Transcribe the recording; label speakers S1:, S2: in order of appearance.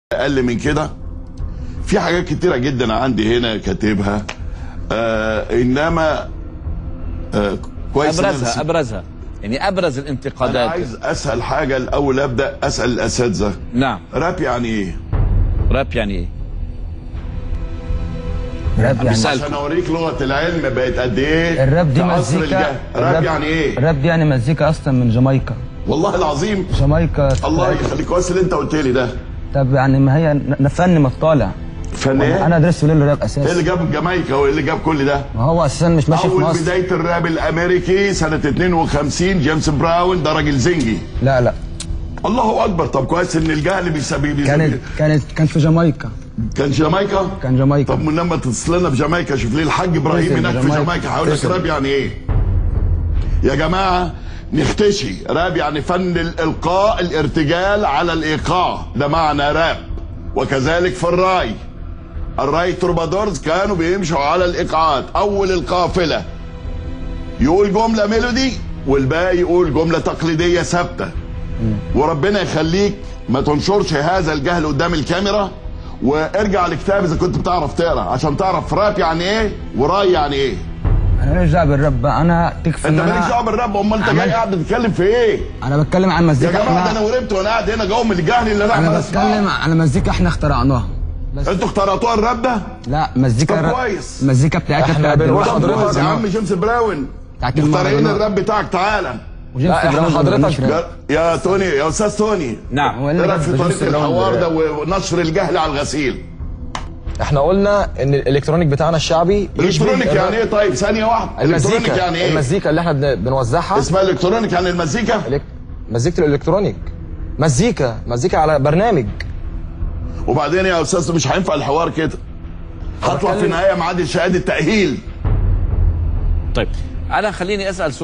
S1: اقل من كده في حاجات كتيره جدا عندي هنا كاتبها آه انما آه كويس إن أنا
S2: ابرزها
S1: نسيت.
S2: ابرزها يعني ابرز
S1: انا
S2: الانتقادات
S1: عايز اسهل حاجه الاول ابدا اسال الاساتذه
S2: نعم
S1: راب يعني ايه
S2: راب يعني ايه؟
S3: راب يعني
S2: بيسأل.
S1: عشان اوريك لغه العلم بقت قد ايه
S3: الراب دي
S1: في عصر
S3: مزيكا
S1: الجهل. راب يعني ايه
S3: الراب دي يعني مزيكا اصلا من جامايكا
S1: والله العظيم
S3: جامايكا
S1: الله يخليك كويس اللي انت قلت لي ده
S3: طب يعني ما هي ن- فن مطالع
S1: فن ايه
S3: انا درست في الراب
S1: ايه اللي
S3: اساسا
S1: جاب جامايكا وايه اللي جاب كل ده
S3: ما هو اساسا مش ماشي في
S1: اول
S3: مصر
S1: بدايه الراب الامريكي سنه 52 جيمس براون ده راجل زنجي
S3: لا لا
S1: الله اكبر طب كويس ان الجهل بيسبب بيسبب-
S3: كانت كانت كان في جامايكا
S1: كان جامايكا
S3: كان جامايكا
S1: طب من لما تتصل لنا بجامايكا شوف ليه الحاج ابراهيم
S3: تسلم
S1: هناك في
S3: جامايكا.
S1: جامايكا هقول لك
S3: تسلم.
S1: راب يعني ايه يا جماعه نختشي راب يعني فن الالقاء الارتجال على الايقاع ده معنى راب وكذلك في الراي الراي تروبادورز كانوا بيمشوا على الايقاعات اول القافله يقول جمله ميلودي والباقي يقول جمله تقليديه ثابته وربنا يخليك ما تنشرش هذا الجهل قدام الكاميرا وارجع لكتاب اذا كنت بتعرف تقرا عشان تعرف راب يعني ايه وراي يعني ايه
S3: انا ماليش دعوه بالراب بقى انا تكفي
S1: انت
S3: ان
S1: مالكش دعوه
S3: انا
S1: بالراب امال انت جاي
S3: عملت-
S1: قاعد بتتكلم في ايه
S3: انا بتكلم عن
S1: يا
S3: مزيكا
S1: جماعه ده انا
S3: احنا
S1: ورمت وانا قاعد هنا جو من الجهل اللي انا عمال
S3: انا
S1: اسمعه
S3: بتكلم على مزيكا احنا اخترعناها بس
S1: انتوا اخترعتوها الراب ده
S3: لا مزيكا
S1: طب
S3: الراب-
S1: كويس.
S3: المزيكا بتاعتنا
S4: احنا
S3: بتاعت
S4: بنقول
S3: دلوقتي.
S4: حضرتك-
S1: يا عم جيمس براون
S3: بتاعت
S1: مخترعين
S3: المهرجانات.
S1: الراب بتاعك تعالى
S3: وجيمس
S4: لا، احنا
S3: براون ما
S4: حضرتك-
S3: بيغنيش راب.
S1: يا, يا توني يا استاذ توني
S2: نعم
S3: هو
S1: ايه
S3: اللي
S1: رايك
S3: جاب
S1: في
S3: جيمس
S1: طريقه
S3: براون
S1: الحوار ده
S3: بالراب؟
S1: ونشر الجهل على الغسيل
S4: احنا قلنا ان الالكترونيك بتاعنا الشعبي يشبه
S1: الكترونيك
S4: الراب.
S1: يعني ايه طيب ثانيه واحده الكترونيك
S4: المزيكا
S1: يعني ايه
S4: المزيكا اللي احنا بن- بنوزعها
S1: اسمها الكترونيك يعني المزيكا
S4: إلك- مزيكة الالكترونيك مزيكا مزيكا على برنامج
S1: وبعدين يا استاذ مش هينفع الحوار كده هطلع في
S4: بتكلم-
S1: النهايه معادل شهاده تاهيل
S2: طيب انا خليني اسال سؤال